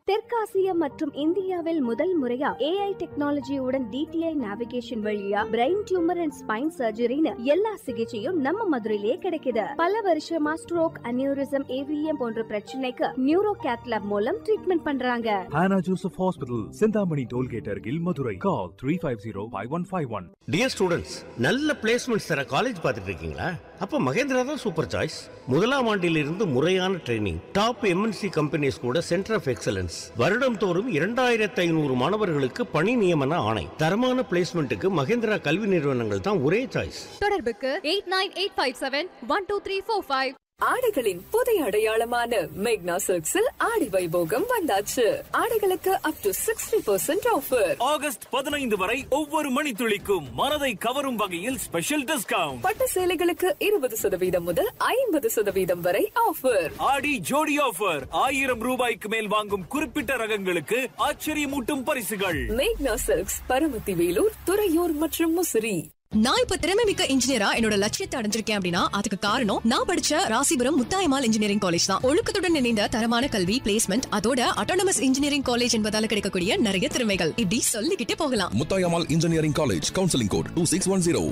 தெற்காசியா மற்றும் இந்தியாவில் முதல் முறையா ஏஐ டெக்னாலஜியுடன் டிடிஐ நேவிகேஷன் வழியா பிரெயின் டியூமர் அண்ட் ஸ்பைன் சர்ஜரின்னு எல்லா சிகிச்சையும் நம்ம மதுரையிலேயே கிடைக்குது பல வருஷமா ஸ்ட்ரோக் அனியூரிசம் ஏவிஎம் போன்ற பிரச்சனைக்கு நியூரோ கேத்லாப் மூலம் ட்ரீட்மெண்ட் பண்றாங்க Hannah Joseph Hospital, Sindhamani Tollgate Argil, Madurai. Call 350-5151. Dear students நல்ல பிளேஸ்மெண்ட்ஸ் தர காலேஜ் பார்த்துட்டு இருக்கீங்களா அப்போ மகேந்திரா தான் சூப்பர் சாய்ஸ் முதலாம் ஆண்டிலிருந்து முறையான ட்ரைனிங் டாப் எம்என்சி கம்பெனிஸ் கூட சென்டர் ஆஃப் எக்ஸலன்ஸ் வருடம் தோறும் இரண்டாயிரத்து ஐநூறு மாணவர்களுக்கு பணி நியமன ஆணை தரமான பிளேஸ்மெண்ட்டுக்கு மகேந்திரா கல்வி நிறுவனங்கள் தான் ஒரே சாய்ஸ் தொடர்புக்கு eight nine eight five seven one two three four five ஆடைகளின் புதிய அடையாளமான மேக்னா சில்க்ஸில் ஆடி வைபோகம் வந்தாச்சு ஆடைகளுக்கு up to sixty percent offer August பதினைந்து வரை ஒவ்வொரு மணித்துளிக்கும் மனதை கவரும் வகையில் ஸ்பெஷல் டிஸ்கவுண்ட் பட்டு சேலைகளுக்கு இருபது சதவீதம் முதல் ஐம்பது சதவீதம் வரை ஆஃபர் ஆடி ஜோடி ஆஃபர் ஆயிரம் ரூபாய்க்கு மேல் வாங்கும் குறிப்பிட்ட ரகங்களுக்கு ஆச்சரியமூட்டும் பரிசுகள் மேக்னா சில்க்ஸ் பரமத்தி வேலூர் துறையூர் மற்றும் முசிறி நான் இப்ப திறமை மிக்க இன்ஜினியரா என்னோட லட்சியத்தை அடைஞ்சிருக்கேன் அப்படின்னா அதுக்கு காரணம் நான் படிச்ச ராசிபுரம் முத்தாயமால் இன்ஜினியரிங் காலேஜ் தான் ஒழுக்கத்துடன் இணைந்த தரமான கல்வி பிளேஸ்மெண்ட் அதோட அட்டானமஸ் இன்ஜினியரிங் காலேஜ் என்பதால கிடைக்கக்கூடிய நிறைய திறமைகள் இப்படி சொல்லிக்கிட்டே போகலாம் Muthayammal engineering college counselling code two six one zero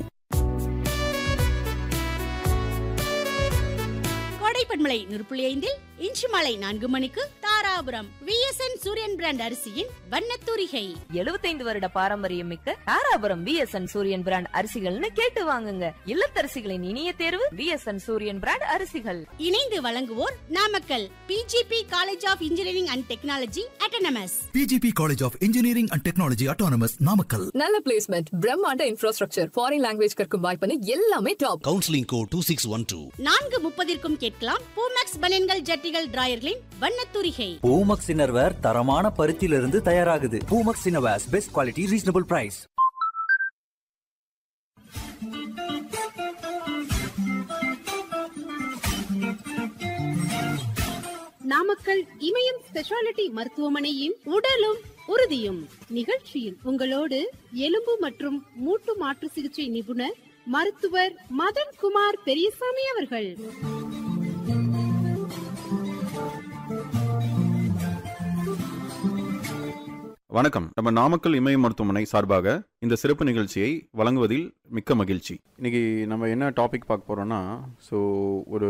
கோடைப்பண்மலை நூறு ஐந்தில் இன்று மாலை நான்கு மணிக்கு தாராபுரம் விஎஸ்என் சூரியன் பிராண்ட் அரிசியின் வண்ணத்தூரிகை எழுபத்தைந்து வருட பாரம்பரியம் மிக்க தாராபுரம் பிஎஸ்என் சூரியன் பிராண்ட் அரிசிகள்னு கேட்டு வாங்குங்க இல்லத்தரசிகளின் இனிய தேர்வு பிஎஸ்என் சூரியன் பிராண்ட் அரிசிகள் இணைந்து வழங்குவோர் Namakkal PGP college of engineering and technology autonomous PGP college of engineering and technology autonomous Namakkal நல்ல பிளேஸ்மெண்ட் பிரம்மாண்ட இன்ஃப்ராஸ்ட்ரக்சர் ஃபாரின் லாங்குவேஜ் கற்கும் வாய்ப்புன்னு எல்லாமே top counselling code two six one two நான்கு முப்பதிற்கும் கேட்கலாம் பூமேக்ஸ் பனியன்கள் ஜட்டிகள் டிராயர்களின் வண்ணத்தூரிகை பூமக்ஸ் இன்னர்வேர் தரமான பருத்தியிலிருந்து தயாராகுது Poomex innerwears best quality reasonable price Namakkal Imayam speciality மருத்துவமனையின் உடலும் உறுதியும் நிகழ்ச்சியில் உங்களோடு எலும்பு மற்றும் மூட்டு மாற்று சிகிச்சை நிபுணர் மருத்துவர் மதன் குமார் பெரியசாமி அவர்கள் வணக்கம் நம்ம நாமக்கல் இமய மருத்துவமனை சார்பாக இந்த சிறப்பு நிகழ்ச்சியை வழங்குவதில் மிக்க மகிழ்ச்சி இன்னைக்கு நம்ம என்ன டாபிக் பார்க்க போறோம்னா ஸோ ஒரு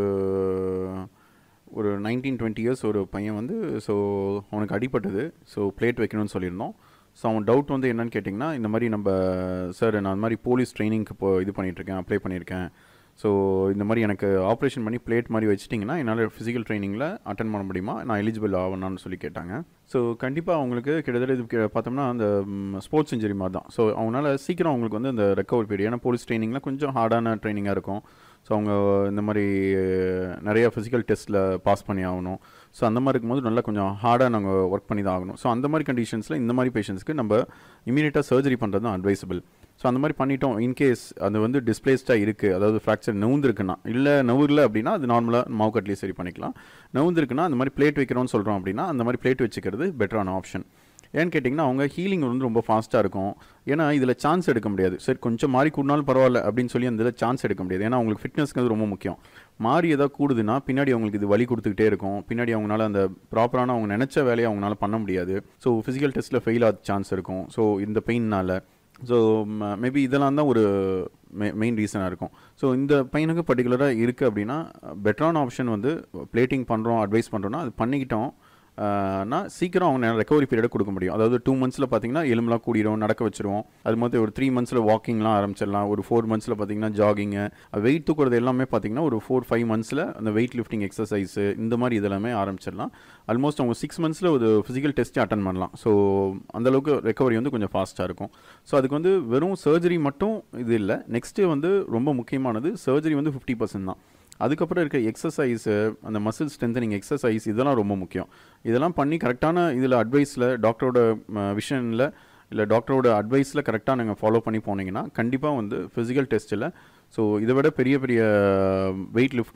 ஒரு நைன்டீன் டுவெண்ட்டி இயர்ஸ் ஒரு பையன் வந்து ஸோ அவனுக்கு அடிபட்டது ஸோ பிளேட் வைக்கணும்னு சொல்லியிருந்தோம் ஸோ அவன் டவுட் வந்து என்னன்னு கேட்டிங்கன்னா இந்த மாதிரி நம்ம சார் நான் அந்த மாதிரி போலீஸ் ட்ரைனிங்க்கு இப்போ இது பண்ணிகிட்ருக்கேன் அப்ளை பண்ணியிருக்கேன் ஸோ இந்த மாதிரி எனக்கு ஆப்ரேஷன் பண்ணி பிளேட் மாதிரி வச்சிட்டிங்கன்னா என்னால் ஃபிசிக்கல் ட்ரைனிங்கில் அட்டன் பண்ண முடியுமா நான் எலிஜிபிள் ஆகணும்னு சொல்லி கேட்டாங்க ஸோ கண்டிப்பாக அவங்களுக்கு கிட்டத்தட்ட இது கி- பார்த்தோம்னா அந்த ஸ்போர்ட்ஸ் இன்ஜுரி மாதிரி தான் ஸோ அவங்களால சீக்கிரம் அவங்களுக்கு வந்து அந்த ரெக்கவர் பீரியட் ஏன்னா போலீஸ் ட்ரைனிங்கில் கொஞ்சம் ஹார்டான ட்ரைனிங்காக இருக்கும் ஸோ அவங்க இந்த மாதிரி நிறைய ஃபிசிக்கல் டெஸ்ட்டில் பாஸ் பண்ணி ஆகணும் ஸோ அந்த மாதிரி இருக்கும்போது நல்லா கொஞ்சம் ஹார்டாக நாங்கள் ஒர்க் பண்ணி தான் ஆகணும் ஸோ அந்த மாதிரி கண்டிஷன்ஸில் இந்த மாதிரி பேஷண்ட்ஸ்க்கு நம்ம இமீடியட்டாக சர்ஜரி பண்ணுறது தான் அட்வைசபிள் ஸோ அந்த மாதிரி பண்ணிட்டோம் இன்கேஸ் அது வந்து டிஸ்பிளேஸ்டாக இருக்குது அதாவது ஃப்ராக்சர் நவுந்துருக்குன்னா இல்லை நவுரில் அப்படின்னா அது நார்மலாக மாவு கட்லேயே சரி பண்ணிக்கலாம் நவுந்துருக்குன்னா அந்த மாதிரி பிளேட் வைக்கிறோம்னு சொல்கிறோம் அப்படின்னா அந்த மாதிரி பிளேட் வச்சுக்கிறது பெட்டரான ஆப்ஷன் ஏன்னு கேட்டிங்கன்னா அவங்க ஹீலிங் வந்து ரொம்ப ஃபாஸ்ட்டாக இருக்கும் ஏன்னா இதில் சான்ஸ் எடுக்க முடியாது சரி கொஞ்சம் மாறி கூடினாலும் பரவாயில்ல அப்படின்னு சொல்லி அந்த இதில் சான்ஸ் எடுக்க முடியாது ஏன்னா அவங்களுக்கு ஃபிட்னஸ்க்கு ரொம்ப முக்கியம் மாறி ஏதாவது கூடுதுன்னா பின்னாடி அவங்களுக்கு இது வலி கொடுத்துக்கிட்டே இருக்கும் பின்னாடி அவங்களால அந்த ப்ராப்பரான அவங்க நினச்ச வேலையை அவங்களால பண்ண முடியாது ஸோ ஃபிசிக்கல் டெஸ்ட்டில் ஃபெயில் ஆக சான்ஸ் இருக்கும் ஸோ இந்த பெயின்னால ஸோ மேபி இதெல்லாம் தான் ஒரு மெயின் ரீசனாக இருக்கும் ஸோ இந்த பையனுக்கு பர்டிகுலராக இருக்குது அப்படின்னா பெட்டரான ஆப்ஷன் வந்து பிளேட்டிங் பண்ணுறோம் அட்வைஸ் பண்ணுறோன்னா அது பண்ணிக்கிட்டோம் ஆஹ்னா சீக்கிரம் அவங்க ரெக்கவரி பீரியடை கொடுக்க முடியும் அதாவது டூ மந்த்ஸில் பார்த்தீங்கன்னா எலும்புலாம் கூடிரும் நடக்க வச்சிருவோம் அது மாதிரி ஒரு த்ரீ மந்த்ஸில் வாக்கிங்லாம் ஆரம்பிச்சிடலாம் ஒரு ஃபோர் மந்த்ஸில் பார்த்தீங்கன்னா ஜாகிங்கு வெயிட் தூக்குறது எல்லாமே பார்த்தீங்கன்னா ஒரு ஃபோர் ஃபைவ் மந்த்ஸில் அந்த வெயிட் லிஃப்டிங் எக்ஸசைஸு இந்த மாதிரி இதெல்லாமே ஆரம்பிச்சிடலாம் ஆல்மோஸ்ட் அவங்க சிக்ஸ் மந்த்ஸில் ஒரு ஃபிசிக்கல் டெஸ்ட்டே அட்டன் பண்ணலாம் ஸோ அந்தளவுக்கு ரெக்கவரி வந்து கொஞ்சம் ஃபாஸ்ட்டாக இருக்கும் ஸோ அதுக்கு வந்து வெறும் சர்ஜரி மட்டும் இது இல்லை நெக்ஸ்ட்டு வந்து ரொம்ப முக்கியமானது சர்ஜரி வந்து ஃபிஃப்டி பர்சன்ட் தான் அதுக்கப்புறம் இருக்க எக்ஸசைஸு அந்த மசில் ஸ்ட்ரென்தனிங் எக்ஸசைஸ் இதெல்லாம் ரொம்ப முக்கியம் இதெல்லாம் பண்ணி கரெக்டான இதில் அட்வைஸில் டாக்டரோட விஷனில் இல்லை டாக்டரோட அட்வைஸில் கரெக்டாக நீங்கள் ஃபாலோ பண்ணி போனீங்கன்னா கண்டிப்பாக வந்து ஃபிசிக்கல் டெஸ்ட்டில் ஸோ இதை விட பெரிய பெரிய வெயிட் லிஃப்ட்